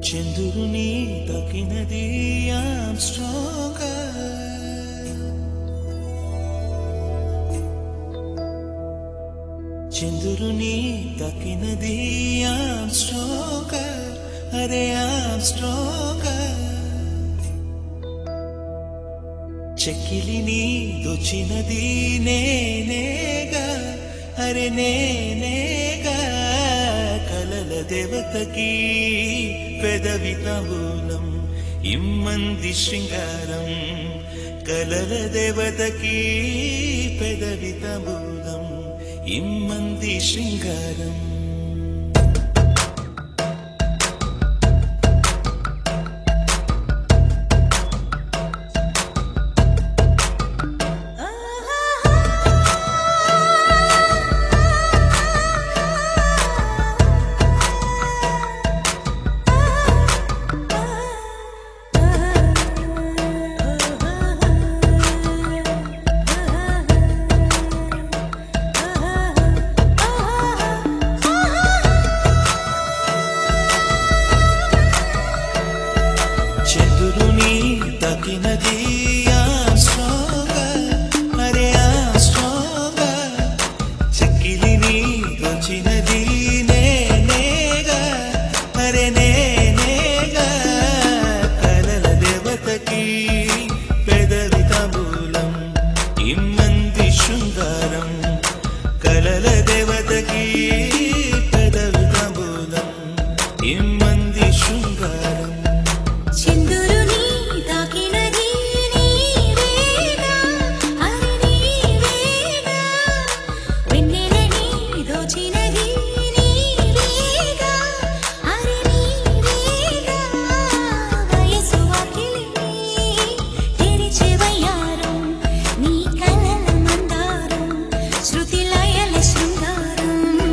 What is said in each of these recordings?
చంద్రుని తగినది I'm stronger చంద్రుని తగినది ఐఎమ్ స్ట్రాంగర్ అరే ఐఎమ్ స్ట్రాంగర్ చెక్కిలిని దొచ్చినది నేనేగా అరే నేనేగా కలల దేవతకి పెదవి తాంబూలం ఇమ్మంది శృంగారం కలల దేవతకి పెదవి తాంబూలం ఇమ్మంది శృంగారం చంద్రుని తగినది I'm stronger, అరే I'm stronger. చెక్కిలిని దోచినది నేనేగా అరే నేనేగా కలల దేవతకి పెదవి తాంబూలం ఇమ్మంది శృంగారం కలల దేవతకి పెదవి తాంబూలం ఇమ్మంది శృంగారం చంద్రుని తాకినది నీవేగా అరి నీవేగా వెన్నెలని దోచినది నీవేగా అరి నీవేగా వయసు వాకిలిని తెరిచే వయ్యారం నీ కలల మందారం శృతి లయల శృంగారం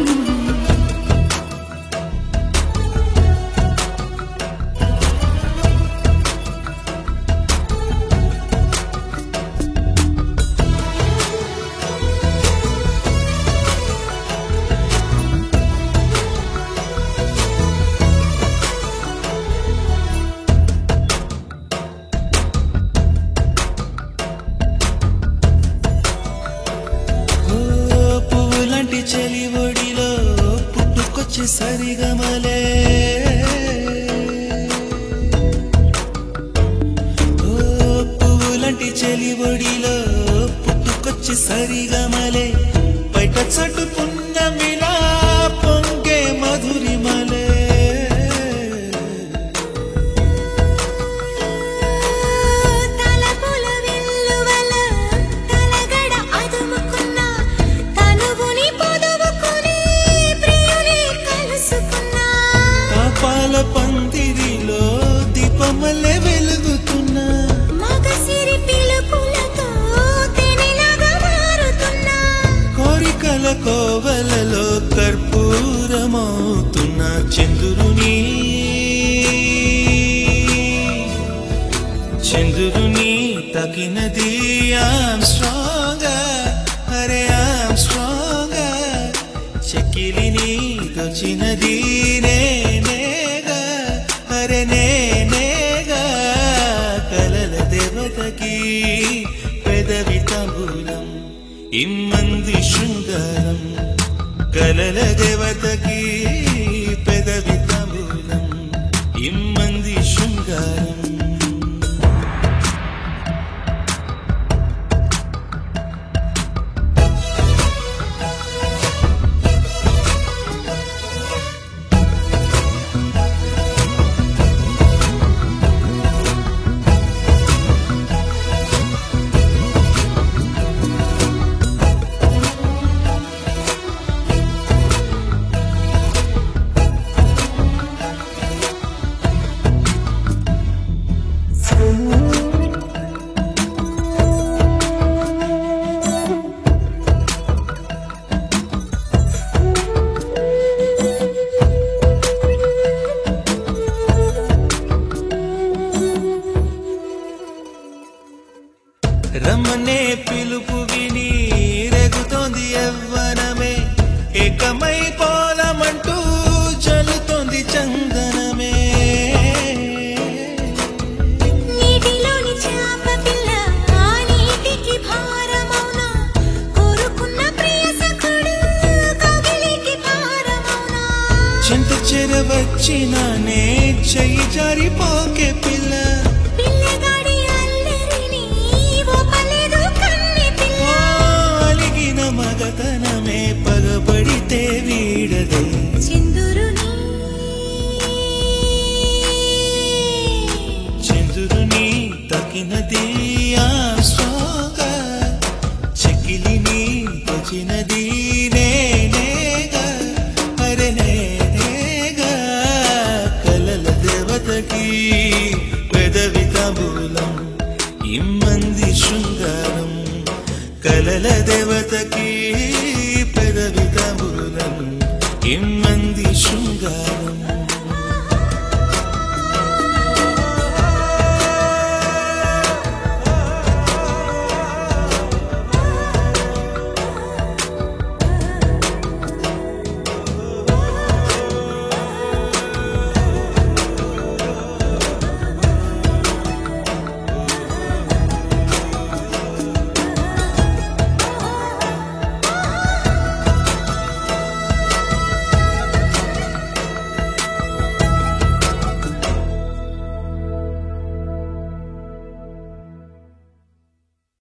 ఓ పువ్వులాంటి చెలి ఒడిలో పుట్టుకొచ్చి సరిగమలే ఓ పువ్వులాంటి చెలి ఒడిలో పుట్టుకొచ్చి సరిగమలే బయట చట్టు పున్నమిలా పొంగే మధురిమలే తలపుల వెల్లువల తలగడ అదుముకున్న తనువుని పొదువుకుని ప్రియుని కలుసుకున్నా పాపాల పందిరిలో దీపమల్లె వెలుగుతున్నా మగసిరి పిలుపులతో తెనిలాగా మారుతున్నా కోరికల కోవలలో కర్పూరమవుతున్న చంద్రుని చంద్రుని తగినది ఐఎమ్ స్ట్రాంగర్ అరే ఐఎమ్ స్ట్రాంగర్ చెక్కిలిని దొచ్చినది నేనేగా అరే నేనేగా కలల దేవతకి పెదవి తాంబూలం ఇమ్మంది శృంగారం కలల దేవతకి పెదవి తాంబూలం ఇమ్మంది శృంగారం రమ్మనే పిలుపు విని రెగుతోంది యవ్వనమే ఏకమై పోలమంటూ చల్లుతోంది చందనమే వచ్చినానే చెయ్యి జారిపోకే పిల్ల పిల్లగాడి అల్లరిని ఓపలేదు కన్నె పిల్ల ఓ అలిగిన మగతనమే పగబడితే వీడదే చిందురుని చంద్రుని తగినది ఆ స్వాగ చెక్కిలిని తెచ్చినది నేనేగా అరే నేనేగా కలల దేవతకి పెదవి తాంబూలం ఇమ్మంది శృంగారం కలల దేవతకి పెదవి తాంబూలం ఇమ్మంది శృంగారం